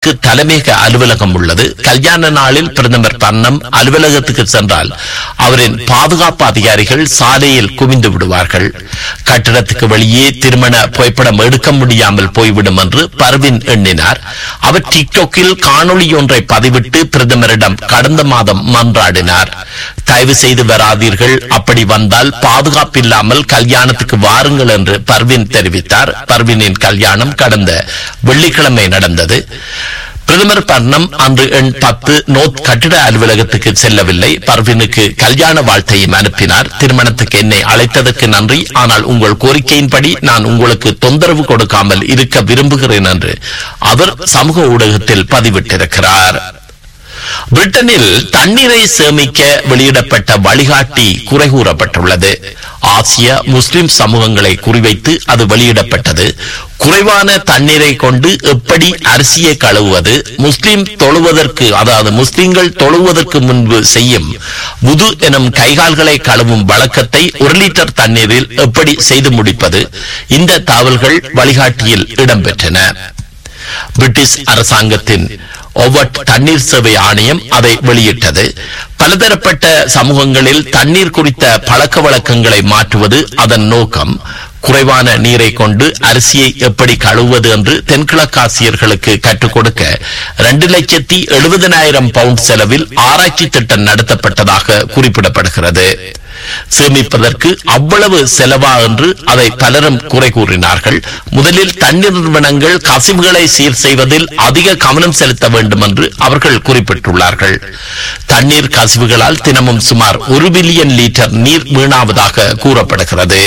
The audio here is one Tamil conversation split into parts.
அவருக்கு தலைமையக அலுவலகம் உள்ளது கல்யாண நாளில் பிரதமர் பர்ணம் அலுவலகத்துக்கு சென்றால் அவரின் பாதுகாப்பு அதிகாரிகள் சாலையில் குவிந்து விடுவார்கள் கட்டிடத்துக்கு வெளியே திருமண புகைப்படம் எடுக்க முடியாமல் போய்விடும் என்று பர்வின் எண்ணினார் அவர் டிக்டாக்கில் காணொளி ஒன்றை பதிவிட்டு பிரதமரிடம் கடந்த மாதம் மன்றாடினார் தயவு செய்து வராதீர்கள் அப்படி வந்தால் பாதுகாப்பு இல்லாமல் கல்யாணத்துக்கு வாருங்கள் என்று பர்வின் தெரிவித்தார் பர்வினின் கல்யாணம் கடந்த வெள்ளிக்கிழமை நடந்தது பிரதமர் பர்ணம் அன்று எண் பத்து நோத் கட்டிட அலுவலகத்துக்கு செல்லவில்லை பர்வினுக்கு கல்யாண வாழ்த்தையும் அனுப்பினார் திருமணத்துக்கு என்னை அழைத்ததற்கு நன்றி ஆனால் உங்கள் கோரிக்கையின்படி நான் உங்களுக்கு தொந்தரவு கொடுக்காமல் இருக்க விரும்புகிறேன் என்று அவர் சமூக ஊடகத்தில் பதிவிட்டிருக்கிறார் பிரிட்டனில் தண்ணீரை சேமிக்க வெளியிடப்பட்ட வழிகாட்டி குறை கூறப்பட்டுள்ளது ஆசிய முஸ்லிம் சமூகங்களை குறிவைத்து அது வெளியிடப்பட்டது குறைவான தண்ணீரை கொண்டு எப்படி அரிசியை கழுவுவது முஸ்லிம் தொழுவதற்கு அதாவது முஸ்லிம்கள் தொழுவதற்கு முன்பு செய்யும் முது எனும் கைகால்களை கழுவும் வழக்கத்தை ஒரு லிட்டர் தண்ணீரில் எப்படி செய்து முடிப்பது இந்த தகவல்கள் வழிகாட்டியில் இடம்பெற்றன பிரிட்டிஷ் அரசாங்கத்தின் ஒவ்வொட் தண்ணீர் சேவை ஆணையம் அதை வெளியிட்டது பலதரப்பட்ட சமூகங்களில் தண்ணீர் குறித்த பழக்க வழக்கங்களை மாற்றுவது அதன் நோக்கம் குறைவான நீரை கொண்டு அரிசியை எப்படி கழுவுவது என்று தென்கிழக்காசியர்களுக்கு கற்றுக் கொடுக்க இரண்டு லட்சத்தி எழுபதனாயிரம் பவுண்ட் செலவில் ஆராய்ச்சி திட்டம் நடத்தப்பட்டதாக குறிப்பிடப்படுகிறது சேமிப்பதற்கு அவ்வளவு செலவா என்று அதை பலரும் குறை கூறினார்கள் முதலில் தண்ணீர் நிறுவனங்கள் கசிவுகளை சீர் செய்வதில் அதிக கவனம் செலுத்த வேண்டும் என்று அவர்கள் குறிப்பிட்டுள்ளார்கள் தண்ணீர் கசிவுகளால் தினமும் சுமார் ஒரு பில்லியன் லிட்டர் நீர் வீணாவதாக கூறப்படுகிறது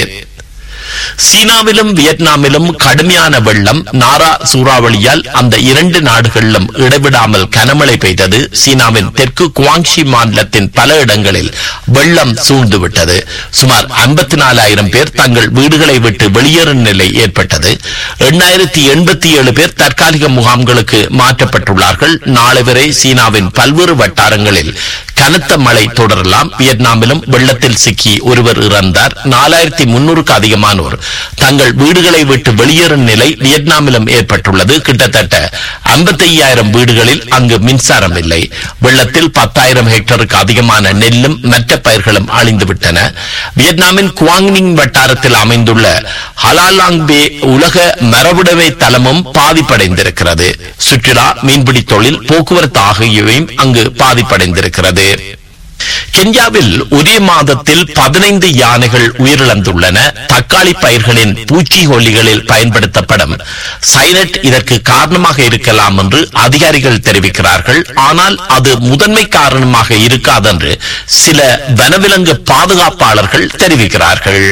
சீனாவிலும் வியட்நாமிலும் கடுமையான வெள்ளம் நாரா சூறாவளியால் அந்த இரண்டு நாடுகளிலும் இடைவிடாமல் கனமழை பெய்தது சீனாவின் தெற்கு குவாங்ஷி மாநிலத்தின் பல இடங்களில் வெள்ளம் சூழ்ந்துவிட்டது சுமார் ஐம்பத்தி நாலாயிரம் பேர் தங்கள் வீடுகளை விட்டு வெளியேறும் நிலை ஏற்பட்டது எண்ணாயிரத்தி எண்பத்தி ஏழு பேர் தற்காலிக முகாம்களுக்கு மாற்றப்பட்டுள்ளார்கள் நாளை வரை சீனாவின் பல்வேறு வட்டாரங்களில் கனத்த மழை தொடரலாம் வியட்நாமிலும் வெள்ளத்தில் சிக்கி ஒருவர் இறந்தார் நாலாயிரத்தி முன்னூறுக்கு அதிகமானோர் தங்கள் வீடுகளை விட்டு வெளியேறும் நிலை வியட்நாமிலும் ஏற்பட்டுள்ளது கிட்டத்தட்ட ஐம்பத்தி ஐயாயிரம் வீடுகளில் அங்கு மின்சாரம் இல்லை வெள்ளத்தில் பத்தாயிரம் ஹெக்டருக்கு அதிகமான நெல்லும் மற்ற பயிர்களும் அழிந்துவிட்டன வியட்நாமின் குவாங்னிங் வட்டாரத்தில் அமைந்துள்ள ஹலாலாங் பே உலக மரபுடைமை தளமும் பாதிப்படைந்திருக்கிறது சுற்றுலா மீன்பிடி தொழில் போக்குவரத்து ஆகியவையும் அங்கு பாதிப்படைந்திருக்கிறது கென்யாவில் ஒரே மாதத்தில் பதினைந்து யானைகள் உயிரிழந்துள்ளன தக்காளி பயிர்களின் பூச்சிக்கொல்லிகளில் பயன்படுத்தப்படும் சைனட் இதற்கு காரணமாக இருக்கலாம் என்று அதிகாரிகள் தெரிவிக்கிறார்கள் ஆனால் அது முதன்மை காரணமாக இருக்காதென்று சில வனவிலங்கு பாதுகாப்பாளர்கள் தெரிவிக்கிறார்கள்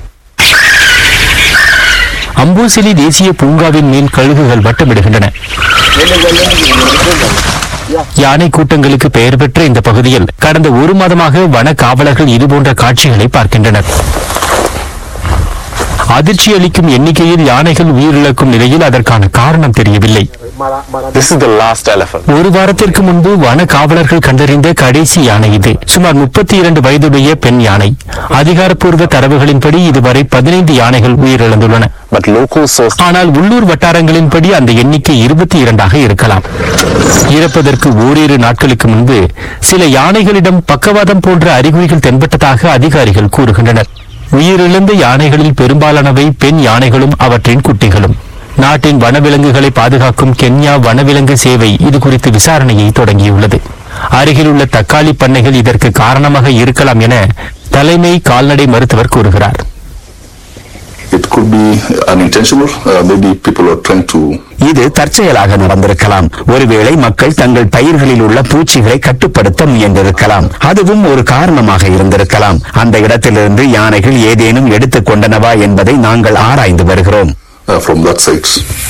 அம்பூசிலி தேசிய பூங்காவின் மேல் கழுகுகள் வட்டமிடுகின்றன யானை கூட்டங்களுக்கு பெயர் பெற்ற இந்த பகுதியில் கடந்த ஒரு மாதமாக வன காவலர்கள் இதுபோன்ற காட்சிகளை பார்க்கின்றனர் அதிர்ச்சி அளிக்கும் எண்ணிக்கையில் யானைகள் உயிரிழக்கும் நிலையில் அதற்கான காரணம் தெரியவில்லை This is the last elephant. ஒரு வாரத்திற்கு முன்பு வன காவலர்கள் கண்டறிந்த கடைசி யானை இது சுமார் முப்பத்தி இரண்டு வயதுடைய பெண் யானை அதிகாரப்பூர்வ தரவுகளின்படி இதுவரை பதினைந்து யானைகள் உயிரிழந்துள்ளன But local sources ஆனால் உள்ளூர் வட்டாரங்களின்படி அந்த எண்ணிக்கை இருபத்தி இரண்டாக இருக்கலாம் இறப்பதற்கு ஓரிரு நாட்களுக்கு முன்பு சில யானைகளிடம் பக்கவாதம் போன்ற அறிகுறிகள் தென்பட்டதாக அதிகாரிகள் கூறுகின்றனர் உயிரிழந்த யானைகளில் பெரும்பாலானவை பெண் யானைகளும் அவற்றின் குட்டிகளும் நாட்டின் வனவிலங்குகளை பாதுகாக்கும் கென்யா வனவிலங்கு சேவை இது குறித்து விசாரணையை தொடங்கியுள்ளது அருகிலுள்ள தக்காளி பண்ணைகள் இதற்கு காரணமாக இருக்கலாம் என தலைமை கால்நடை மருத்துவர் கூறுகிறார் It could be unintentional. Uh, maybe people are trying to இது தற்செயலாக நடந்திருக்கலாம் ஒருவேளை மக்கள் தங்கள் பயிர்களில் உள்ள பூச்சிகளை கட்டுப்படுத்த முயன்றிருக்கலாம் அதுவும் ஒரு காரணமாக இருந்திருக்கலாம் அந்த இடத்திலிருந்து யானைகள் ஏதேனும் எடுத்துக் கொண்டனவா என்பதை நாங்கள் ஆராய்ந்து வருகிறோம் uh, from that site.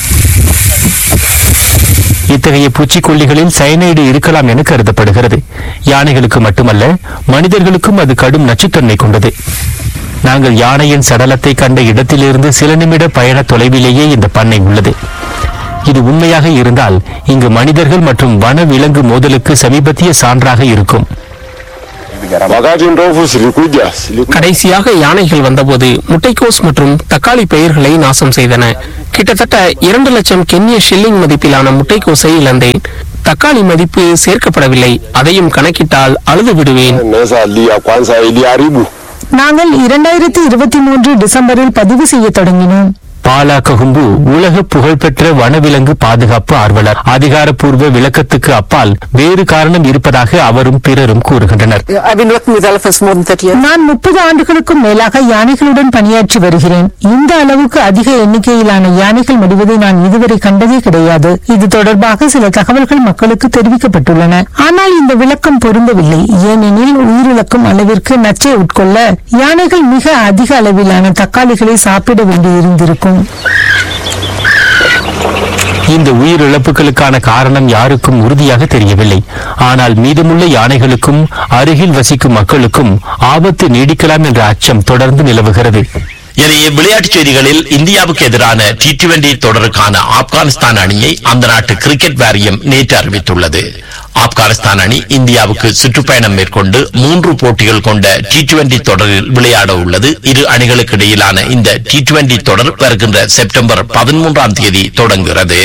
இத்தகைய பூச்சிக்கொல்லிகளில் சயனைடு இருக்கலாம் என கருதப்படுகிறது யானைகளுக்கு மட்டுமல்ல மனிதர்களுக்கும் அது கடும் நச்சுத்தன்மை கொண்டது நாங்கள் யானையின் சடலத்தை கண்ட இடத்திலிருந்து சில நிமிட பயண தொலைவிலேயே இந்த பண்ணை உள்ளது இது உண்மையாக இருந்தால் இங்கு மனிதர்கள் மற்றும் வன விலங்கு மோதலுக்கு சமீபத்திய சான்றாக இருக்கும் Wakati ndovu zilikuja, zilikuja கடைசியாக யானைகள் வந்தபோது முட்டைக்கோஸ் மற்றும் தக்காளி பயிர்களை நாசம் செய்தன கிட்டத்தட்ட இரண்டு லட்சம் கென்ய ஷில்லிங் மதிப்பிலான முட்டைக்கோஸை இழந்தேன் தக்காளி மதிப்பு சேர்க்கப்படவில்லை அதையும் கணக்கிட்டால் அழுது விடுவேன் naweza lia kwanza iliharibu நாங்கள் இரண்டாயிரத்தி இருபத்தி மூன்று டிசம்பரில் பதிவு செய்ய தொடங்கினோம் பாலா ககும்பு உலக புகழ்பெற்ற வனவிலங்கு பாதுகாப்பு ஆர்வலர் அதிகாரப்பூர்வ விளக்கத்துக்கு அப்பால் வேறு காரணம் இருப்பதாக அவரும் பிறரும் கூறுகின்றனர் I've been working with elephants more than 30 years. நான் முப்பது ஆண்டுகளுக்கும் மேலாக யானைகளுடன் பணியாற்றி வருகிறேன் இந்த அளவுக்கு அதிக எண்ணிக்கையிலான யானைகள் மடிவதை நான் இதுவரை கண்டதே கிடையாது இது தொடர்பாக சில தகவல்கள் மக்களுக்கு தெரிவிக்கப்பட்டுள்ளன ஆனால் இந்த விளக்கம் பொருந்தவில்லை ஏனெனில் உயிரிழக்கும் அளவிற்கு நச்சை உட்கொள்ள யானைகள் மிக அதிக அளவிலான தக்காளிகளை சாப்பிட வேண்டியிருந்திருக்கும் இந்த உயிரிழப்புகளுக்கான காரணம் யாருக்கும் உறுதியாக தெரியவில்லை ஆனால் மீதமுள்ள யானைகளுக்கும் அருகில் வசிக்கும் மக்களுக்கும் ஆபத்து நீடிக்கலாம் என்ற அச்சம் தொடர்ந்து நிலவுகிறது எனவே விளையாட்டுச் செய்திகளில் இந்தியாவுக்கு எதிரான டி டுவெண்டி தொடருக்கான ஆப்கானிஸ்தான் அணியை அந்த நாட்டு கிரிக்கெட் வாரியம் நேற்று அறிவித்துள்ளது ஆப்கானிஸ்தான் அணி இந்தியாவுக்கு சுற்றுப்பயணம் மேற்கொண்டு மூன்று போட்டிகள் கொண்ட டி டுவெண்டி தொடரில் விளையாட உள்ளது இரு அணிகளுக்கு இடையிலான இந்த டி டுவெண்டி தொடர் வருகின்ற செப்டம்பர் பதிமூன்றாம் தேதி தொடங்குகிறது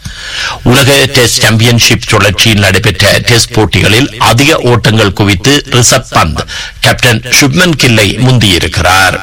உலக டெஸ்ட் சாம்பியன்ஷிப் சுழற்சியில் நடைபெற்ற டெஸ்ட் போட்டிகளில் அதிக ஓட்டங்கள் குவித்து ரிஷப் பந்த் கேப்டன் சுப்மன் கில்லை முந்தியிருக்கிறார்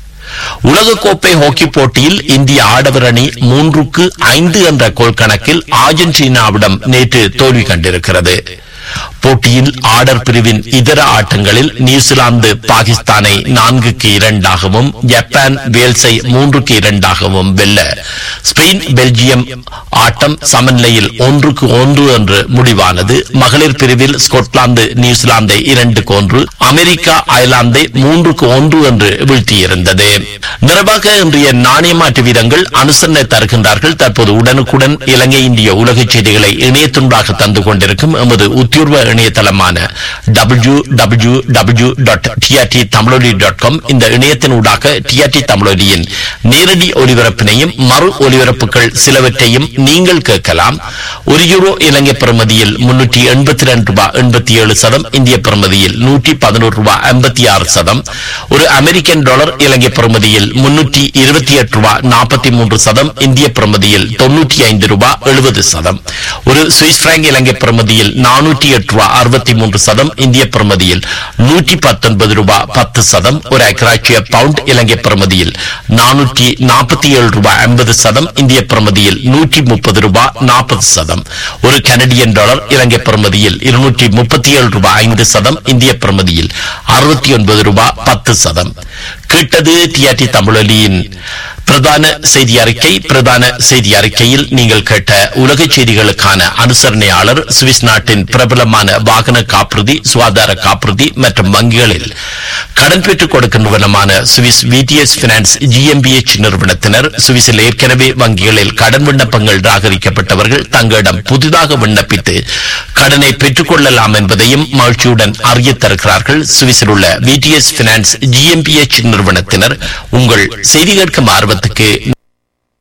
உலகக்கோப்பை ஹாக்கி போட்டியில் இந்திய ஆடவர் அணி மூன்றுக்கு ஐந்து என்ற கோல் கணக்கில் அர்ஜென்டினாவிடம் நேற்று தோல்வி கண்டிருக்கிறது போட்டியில் ஆடர் பிரிவின் இதர ஆட்டங்களில் நியூசிலாந்து பாகிஸ்தானை நான்குக்கு இரண்டாகவும் ஜப்பான் வேல்ஸை மூன்றுக்கு இரண்டாகவும் வெல்ல ஸ்பெயின் பெல்ஜியம் ஆட்டம் சமநிலையில் ஒன்றுக்கு ஒன்று என்று முடிவானது மகளிர் பிரிவில் ஸ்கொட்லாந்து நியூசிலாந்தை இரண்டுக்கு ஒன்று அமெரிக்கா அயர்லாந்தை மூன்றுக்கு ஒன்று என்று வீழ்த்தியிருந்தது நிறைவாக இன்றைய நாணய மாற்று வீரங்கள் அனுசரணை தருகின்றார்கள் தற்போது உடனுக்குடன் இலங்கை இந்திய உலகச் செய்திகளை இணையத்துண்டாக தந்து கொண்டிருக்கும் எமது உத்தியோர்வ இணையதளமான W W W dot TRT Tamiloli dot com இந்த இணையத்தினூடாக டிஆர்டி தமிழொலியின் நேரடி ஒலிபரப்பினையும் மறு ஒலிபரப்புகள் சிலவற்றையும் நீங்கள் கேட்கலாம் ஒரு யூரோ இலங்கை பிரமதியில் முன்னூற்றி எண்பத்தி ரெண்டு ரூபாய் எண்பத்தி ஏழு சதம் இந்திய பிரமதியில் நூற்றி பதினோரு ரூபாய் ஐம்பத்தி ஆறு சதம் ஒரு அமெரிக்கன் டாலர் இலங்கை பிரமதியில் முன்னூற்றி இருபத்தி எட்டு ரூபாய் நாற்பத்தி மூன்று சதம் இந்திய பிரமதியில் தொன்னூற்றி ஐந்து ரூபாய் எழுபது சதம் ஒரு சுவிஸ் பிராங்க் இலங்கை பிரமதியில் நானூற்றி எட்டு ரூபாய் அறுபத்தி மூன்று சதம் இந்திய பிரமதியில் நூற்றி பத்தொன்பது ரூபாய் பத்து சதம் ஒரு அக்ராட்சிய பவுண்ட் இலங்கை பிரமதியில் நானூற்றி நாற்பத்தி ஏழு ரூபாய் ஐம்பது சதம் இந்திய பிரமதியில் நூற்றி முப்பது ரூபாய் நாற்பது சதம் ஒரு கனடியன் டாலர் இலங்கை பிரமதியில் இருநூற்றி முப்பத்தி ஏழு ரூபாய் ஐந்து சதம் இந்திய பிரமதியில் அறுபத்தி ஒன்பது ரூபாய் பத்து சதம் கேட்டது டிஆர்டி தமிழொலியின் பிரதான செய்தி அறிக்கை பிரதான செய்தி அறிக்கையில் நீங்கள் கேட்ட உலக செய்திகளுக்கான அனுசரணையாளர் சுவிஸ் நாட்டின் பிரபலமான வாகன காப்புறுதி சுகாதார காப்புறுதி மற்றும் வங்கிகளில் கடன் பெற்றுக் கொடுக்கும் நிறுவனமான சுவிஸ் விடிஎஸ் பினான்ஸ் ஜிஎம்பிஎச் நிறுவனத்தினர் சுவிஸில் ஏற்கனவே வங்கிகளில் கடன் விண்ணப்பங்கள் நிராகரிக்கப்பட்டவர்கள் தங்களிடம் புதிதாக விண்ணப்பித்து கடனை பெற்றுக் கொள்ளலாம் என்பதையும் மகிழ்ச்சியுடன் அறியத் தருகிறார்கள் சுவிஸில் உள்ள விடிஎஸ் பினான்ஸ் ஜிஎம்பிஎச் நிறுவனத்தினர் உங்கள் செய்தி கேட்கும் ஆர்வத்துக்கு